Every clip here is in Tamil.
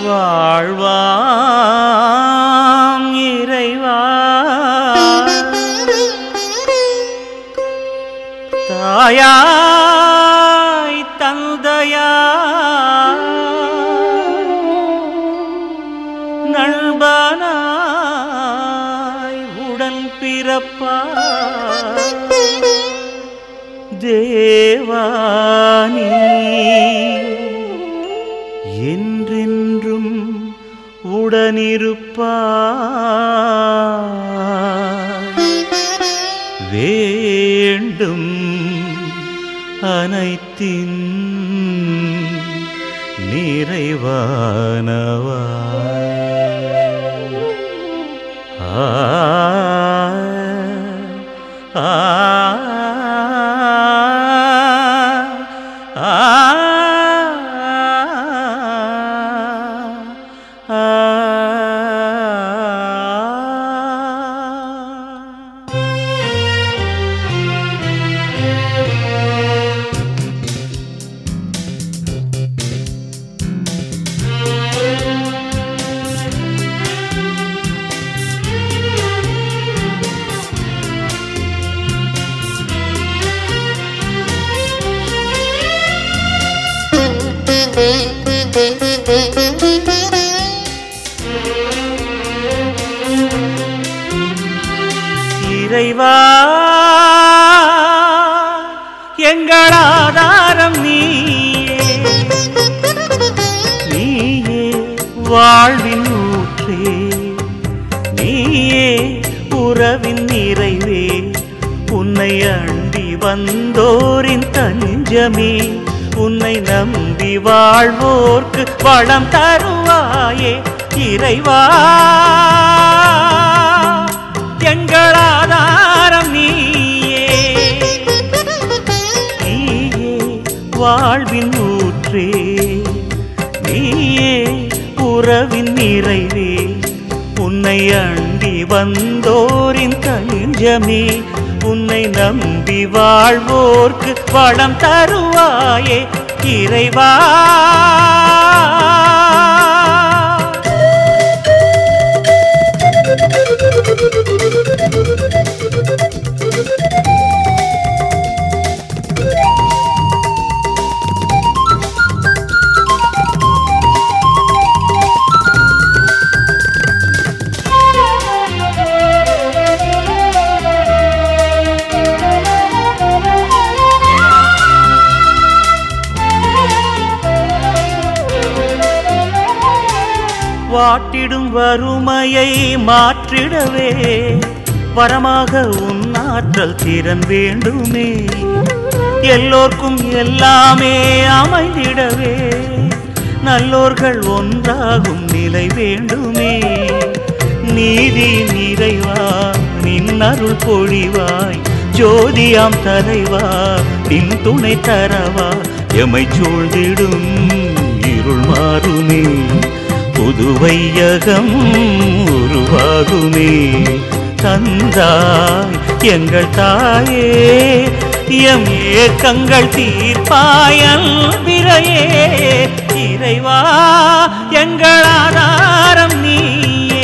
வாழ்வாம் இறைவா தாயாய் தந்தையா நண்பனாய் உடன் பிறப்பா தேவானி என்றென்றும் உடனிருப்பா வேண்டும் அனைத்தின் நிறைவானவா ஆ ஆ ஆ ஆ இறைவா எங்கள் ஆதாரம் நீயே நீயே வாழ்வின் ஊற்றே நீயே உறவின் நிறைவே உன்னை அண்டி வந்தோரின் தஞ்சமே உன்னை நம்பி வாழ்வோர்க்கு வளம் தருவாயே இறைவா எங்கள் ஆதாரம் நீயே நீயே வாழ்வின் ஊற்றே நீயே உறவின் நிறைவே உன்னை அண்டி வந்தோரின் தஞ்சமே உன்னை நம்பி வாழ்வோர்க்கு வளம் தருவாயே இறைவா வாட்டிடும் வறுமையை மாற்றிடவே வரமாக உன் ஆற்றல் திறன் வேண்டுமே எல்லோர்க்கும் எல்லாமே அமைந்திடவே நல்லோர்கள் ஒன்றாகும் நிலை வேண்டுமே நீதி நிறைவா நின் அருள் பொழிவாய் ஜோதியாம் தலைவா நின் துணை தரவா எமை சூழ்ந்திடும் இருள் மாறுமே புதுவையகம் உருவாகுமே தந்தாய் எங்கள் தாயே எம் ஏக்கங்கள் தீர்ப்பாயல் விரையே இறைவா எங்கள் ஆதாரம் நீயே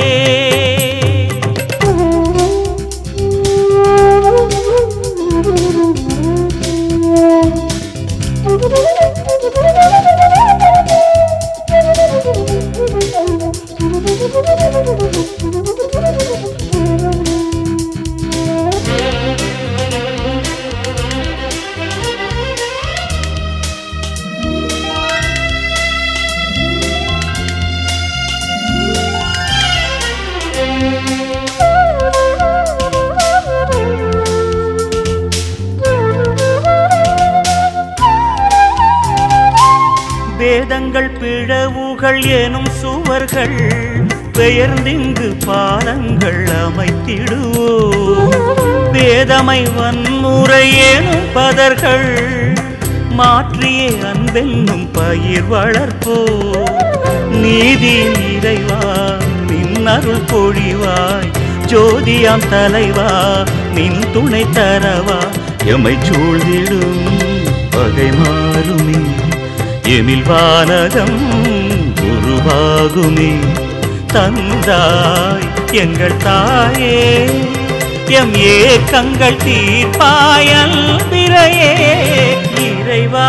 வேதங்கள் பிழவுகள் எனும் சுவர்கள் பெயர்ந்திங்கு பாலங்கள் அமைத்திடுவோ வேதமை வன்முறை எனும் பதர்கள் மாற்றியே அன்பென்னும் பயிர் வளர்ப்போ நீதி நிறைவா நின் அருள் பொழிவாய் ஜோதியாம் தலைவா நின் துணை தரவா எமை சூழ்ந்திடும் பகை மாறுமே எமில் வானகம் உருவாகுமே தந்தாய் எங்கள் தாயே எம் ஏக்கங்கள் தீர்ப்பாயல் பிறையே இறைவா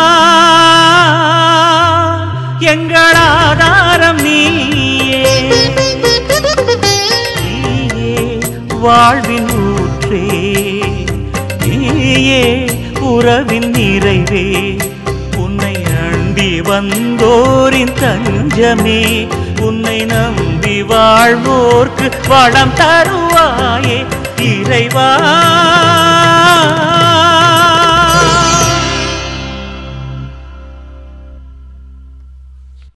எங்கள் ஆதாரம் நீயே நீயே வாழ்வின் ஊற்றே நீயே உறவின் நிறைவே உன்னை அண்டி வந்தோரின் தஞ்சமே உன்னை நம்பி வாழ்வோர்க்கு வளம் தருவாயே இறைவா